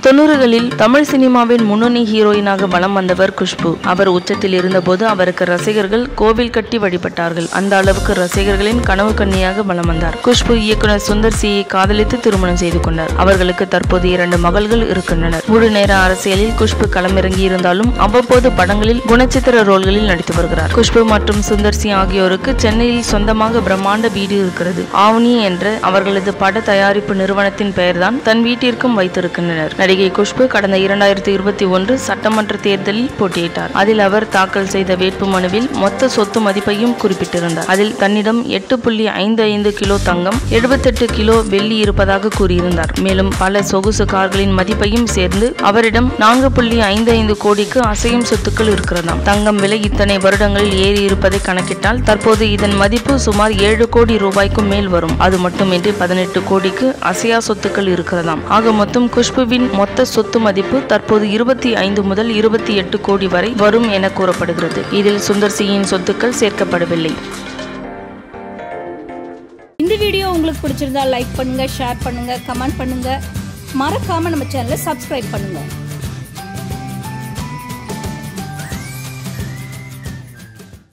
தொண்ணூறுகளில் தமிழ் சினிமாவின் முன்னணி ஹீரோயினாக வலம் வந்தவர் குஷ்பு அவர் உச்சத்தில் இருந்தபோது அவருக்கு ரசிகர்கள் கோவில் கட்டி வழிபட்டார்கள் அந்த அளவுக்கு ரசிகர்களின் கனவு கன்னியாக வலம் வந்தார் குஷ்பு இயக்குனர் சுந்தர் சியை காதலித்து திருமணம் செய்து கொண்டார் அவர்களுக்கு தற்போது இரண்டு மகள்கள் இருக்கின்றனர் முழு நேர அரசியலில் குஷ்பு களமிறங்கி இருந்தாலும் அவ்வப்போது படங்களில் குணச்சித்திர ரோல்களில் நடித்து வருகிறார் குஷ்பு மற்றும் சுந்தர் சி ஆகியோருக்கு சென்னையில் சொந்தமாக பிரம்மாண்ட வீடு இருக்கிறது ஆவணி என்ற அவர்களது பட தயாரிப்பு நிறுவனத்தின் பெயர்தான் தன் வீட்டிற்கும் வைத்திருக்கின்றனர் நடிகை குஷ்பு கடந்த இரண்டாயிரத்தி இருபத்தி ஒன்று சட்டமன்ற தேர்தலில் போட்டியிட்டார் அதில் அவர் தாக்கல் செய்த வேட்பு மனுவில் மொத்த சொத்து மதிப்பையும் குறிப்பிட்டிருந்தார் அதில் தன்னிடம் எட்டு புள்ளி ஐந்து ஐந்து கிலோ தங்கம் எழுபத்தெட்டு கிலோ வெள்ளி இருப்பதாக கூறியிருந்தார் மேலும் பல சொகுசு கார்களின் மதிப்பையும் சேர்ந்து அவரிடம் நான்கு புள்ளி ஐந்து ஐந்து கோடிக்கு அசையும் சொத்துக்கள் இருக்கிறதாம் தங்கம் விலை இத்தனை வருடங்களில் ஏறி இருப்பதை கணக்கிட்டால் தற்போது இதன் மதிப்பு சுமார் ஏழு கோடி ரூபாய்க்கும் மேல் வரும் அது மட்டுமின்றி பதினெட்டு கோடிக்கு அசையா சொத்துக்கள் இருக்கிறதாம் ஆக மொத்தம் குஷ்புவின் மொத்த சொத்து மதிப்பு தற்போது இருபத்தி ஐந்து முதல் இருபத்தி எட்டு கோடி வரை வரும் என கூறப்படுகிறது இதில் சுந்தர் சியின் சொத்துக்கள் சேர்க்கப்படவில்லை இந்த வீடியோ உங்களுக்கு பிடிச்சிருந்தா லைக் பண்ணுங்க ஷேர் பண்ணுங்க கமெண்ட் பண்ணுங்க மறக்காம நம்ம சேனலை சப்ஸ்கிரைப் பண்ணுங்க